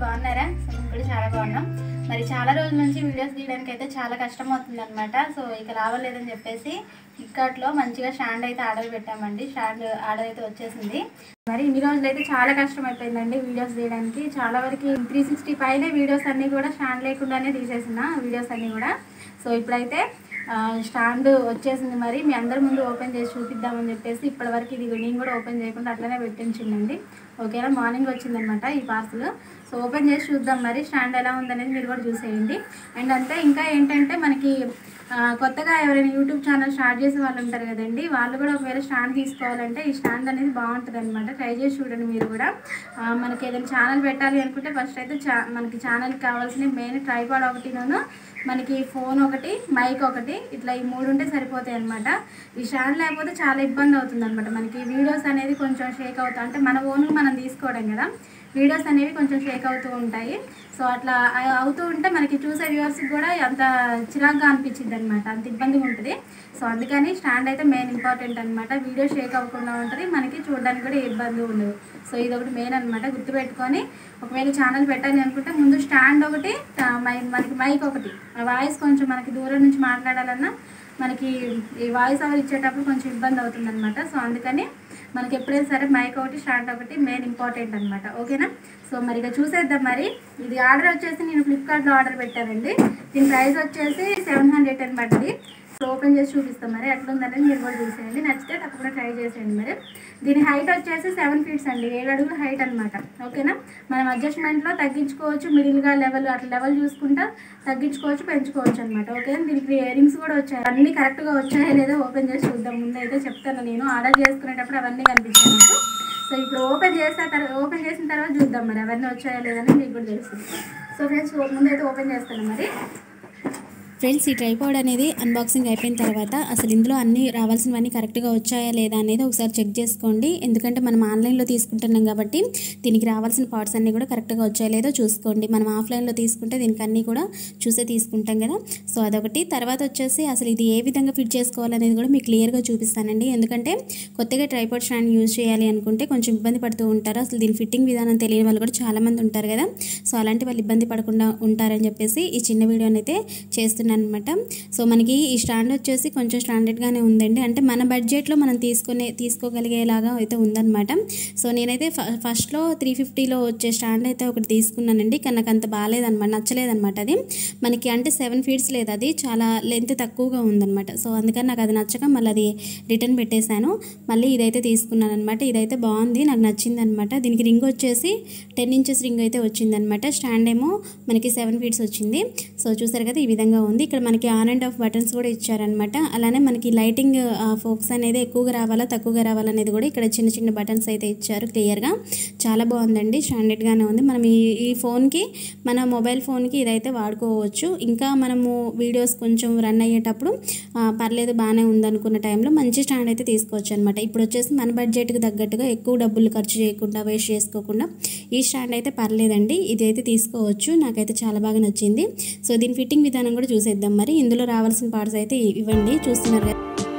బాగున్నారా సో మేము కూడా చాలా బాగున్నాం మరి చాలా రోజుల నుంచి వీడియోస్ తీయడానికి అయితే చాలా కష్టం అవుతుంది అనమాట సో ఇక రావలేదని చెప్పేసి ఫ్లిప్కార్ట్లో మంచిగా స్టాండ్ అయితే ఆర్డర్ పెట్టామండి స్టాండ్ ఆర్డర్ అయితే వచ్చేసింది మరి ఇన్ని రోజులు అయితే చాలా కష్టం అయిపోయిందండి వీడియోస్ తీయడానికి చాలా వరకు త్రీ సిక్స్టీ పైన వీడియోస్ అన్నీ కూడా స్టాండ్ లేకుండానే తీసేసిన వీడియోస్ అన్నీ కూడా సో ఇప్పుడైతే ఆ, స్టాండ్ వచ్చేసింది మరి మీ అందరి ముందు ఓపెన్ చేసి చూపిద్దామని చెప్పేసి ఇప్పటివరకు ఇది నేను కూడా ఓపెన్ చేయకుండా అట్లనే పెట్టించిందండి ఓకేనా మార్నింగ్ వచ్చిందనమాట ఈ పార్సల్ సో ఓపెన్ చేసి చూద్దాం మరి స్టాండ్ ఎలా ఉందనేది మీరు కూడా చూసేయండి అండ్ అంతే ఇంకా ఏంటంటే మనకి ఆ, కొత్తగా ఎవరైనా యూట్యూబ్ ఛానల్ స్టార్ట్ చేసే వాళ్ళు ఉంటారు కదండి వాళ్ళు కూడా ఒకవేళ స్టాండ్ తీసుకోవాలంటే ఈ స్టాండ్ అనేది బాగుంటుంది అనమాట ట్రై చేసి చూడండి మీరు కూడా ఆ, మనకి ఏదైనా ఛానల్ పెట్టాలి అనుకుంటే ఫస్ట్ అయితే చా మనకి ఛానల్కి కావాల్సిన మెయిన్ ట్రైపాడ్ ఒకటిను మనకి ఫోన్ ఒకటి మైక్ ఒకటి ఇట్లా ఈ మూడు ఉంటే సరిపోతాయి అనమాట ఈ స్టాండ్ లేకపోతే చాలా ఇబ్బంది అవుతుంది అనమాట మనకి వీడియోస్ అనేది కొంచెం షేక్ అవుతా అంటే మన ఓన్ మనం తీసుకోవడం కదా వీడియోస్ అనేవి కొంచెం షేక్ అవుతూ ఉంటాయి సో అట్లా అ- అవుతూ ఉంటే మనకి చూసే వ్యూవర్స్కి కూడా అంత చిరాగ్గా అనిపించింది అనమాట అంత ఇబ్బందిగా ఉంటుంది సో అందుకని స్టాండ్ అయితే మెయిన్ ఇంపార్టెంట్ అనమాట వీడియో షేక్ అవ్వకుండా ఉంటుంది మనకి చూడడానికి కూడా ఏ ఇబ్బంది ఉండదు సో ఇది ఒకటి మెయిన్ అనమాట గుర్తుపెట్టుకొని ఒకవేళ ఛానల్ పెట్టాలి అనుకుంటే ముందు స్టాండ్ ఒకటి ఆ, మై- మనకి మైక్ ఒకటి ఆ వాయిస్ కొంచెం మనకి దూరం నుంచి మాట్లాడాలన్నా మనకి ఈ వాయిస్ ఓవర్ ఇచ్చేటప్పుడు కొంచెం ఇబ్బంది అవుతుంది అనమాట సో అందుకని మనకి ఎప్పుడైనా సరే మైక్ ఒకటి స్టాండ్ ఒకటి మెయిన్ ఇంపార్టెంట్ అనమాట ఓకేనా సో మరి ఇక చూసేద్దాం మరి ఇది ఆర్డర్ వచ్చేసి నేను ఫ్లిప్కార్ట్లో ఆర్డర్ పెట్టానండి దీని ప్రైస్ వచ్చేసి సెవెన్ హండ్రెడ్ టెన్ పడింది సో ఓపెన్ చేసి చూపిస్తాం మరి ఎట్లా ఉందనేది మీరు కూడా చూసేయండి నచ్చితే తప్పకుండా ట్రై చేసేయండి మరి దీని హైట్ వచ్చేసి సెవెన్ ఫీట్స్ అండి ఏడు అడుగుల హైట్ అనమాట ఓకేనా మనం అడ్జస్ట్మెంట్లో తగ్గించుకోవచ్చు మిడిల్గా లెవెల్ అట్లా లెవెల్ చూసుకుంటా తగ్గించుకోవచ్చు పెంచుకోవచ్చు అనమాట ఓకే దీనికి ఇయరింగ్స్ కూడా వచ్చాయి అన్నీ కరెక్ట్గా వచ్చాయో లేదో ఓపెన్ చేసి చూద్దాం ముందు అయితే చెప్తాను నేను ఆర్డర్ చేసుకునేటప్పుడు అవన్నీ కనిపించాయి నాకు సో ఇప్పుడు ఓపెన్ చేసిన తర్వాత ఓపెన్ చేసిన తర్వాత చూద్దాం మరి అవన్నీ వచ్చాయో లేదని మీకు కూడా తెలుస్తుంది సో ఫ్రెండ్స్ ముందు అయితే ఓపెన్ చేస్తాను మరి ఫ్రెండ్స్ ఈ ట్రైపాడ్ అనేది అన్బాక్సింగ్ అయిపోయిన తర్వాత అసలు ఇందులో అన్ని రావాల్సినవన్నీ కరెక్ట్గా వచ్చాయా లేదా అనేది ఒకసారి చెక్ చేసుకోండి ఎందుకంటే మనం ఆన్లైన్లో తీసుకుంటున్నాం కాబట్టి దీనికి రావాల్సిన పార్ట్స్ అన్నీ కూడా కరెక్ట్గా వచ్చాయో లేదో చూసుకోండి మనం ఆఫ్లైన్లో తీసుకుంటే దీనికి అన్నీ కూడా చూసే తీసుకుంటాం కదా సో అదొకటి తర్వాత వచ్చేసి అసలు ఇది ఏ విధంగా ఫిట్ చేసుకోవాలనేది కూడా మీకు క్లియర్గా చూపిస్తానండి ఎందుకంటే కొత్తగా ట్రైపాడ్ స్టాండ్ యూజ్ చేయాలి అనుకుంటే కొంచెం ఇబ్బంది పడుతూ ఉంటారు అసలు దీని ఫిట్టింగ్ విధానం తెలియని వాళ్ళు కూడా చాలామంది ఉంటారు కదా సో అలాంటి వాళ్ళు ఇబ్బంది పడకుండా ఉంటారని చెప్పేసి ఈ చిన్న వీడియోని అయితే చేస్తున్నాను అనమాట సో మనకి ఈ స్టాండ్ వచ్చేసి కొంచెం స్టాండర్డ్గానే ఉందండి అంటే మన బడ్జెట్లో మనం తీసుకునే తీసుకోగలిగేలాగా అయితే ఉందన్నమాట సో నేనైతే ఫ ఫస్ట్లో త్రీ ఫిఫ్టీలో వచ్చే స్టాండ్ అయితే ఒకటి తీసుకున్నానండి కానీ నాకు అంత బాగాలేదన్నమాట నచ్చలేదన్నమాట అది మనకి అంటే సెవెన్ ఫీట్స్ లేదు అది చాలా లెంత్ తక్కువగా ఉందన్నమాట సో అందుకని నాకు అది నచ్చక మళ్ళీ అది రిటర్న్ పెట్టేశాను మళ్ళీ ఇదైతే తీసుకున్నాను అనమాట ఇదైతే బాగుంది నాకు నచ్చింది అనమాట దీనికి రింగ్ వచ్చేసి టెన్ ఇంచెస్ రింగ్ అయితే వచ్చిందనమాట స్టాండ్ ఏమో మనకి సెవెన్ ఫీట్స్ వచ్చింది సో చూసారు కదా ఈ విధంగా ఉంది ఇక్కడ మనకి ఆన్ అండ్ ఆఫ్ బటన్స్ కూడా ఇచ్చారనమాట అలానే మనకి లైటింగ్ ఫోక్స్ అనేది ఎక్కువగా రావాలా తక్కువగా రావాలనేది కూడా ఇక్కడ చిన్న చిన్న బటన్స్ అయితే ఇచ్చారు క్లియర్గా చాలా బాగుందండి స్టాండర్డ్గానే ఉంది మనం ఈ ఈ ఫోన్కి మన మొబైల్ ఫోన్కి ఇదైతే వాడుకోవచ్చు ఇంకా మనము వీడియోస్ కొంచెం రన్ అయ్యేటప్పుడు ఆ, పర్లేదు బాగానే ఉందనుకున్న టైంలో మంచి స్టాండ్ అయితే తీసుకోవచ్చు అనమాట ఇప్పుడు వచ్చేసి మన బడ్జెట్కి తగ్గట్టుగా ఎక్కువ డబ్బులు ఖర్చు చేయకుండా వేస్ట్ చేసుకోకుండా ఈ స్టాండ్ అయితే పర్లేదండి ఇది అయితే తీసుకోవచ్చు నాకైతే చాలా బాగా నచ్చింది సో దీని ఫిట్టింగ్ విధానం కూడా చూసేద్దాం మరి ఇందులో రావాల్సిన పార్ట్స్ అయితే ఇవ్వండి చూస్తున్నారు కదా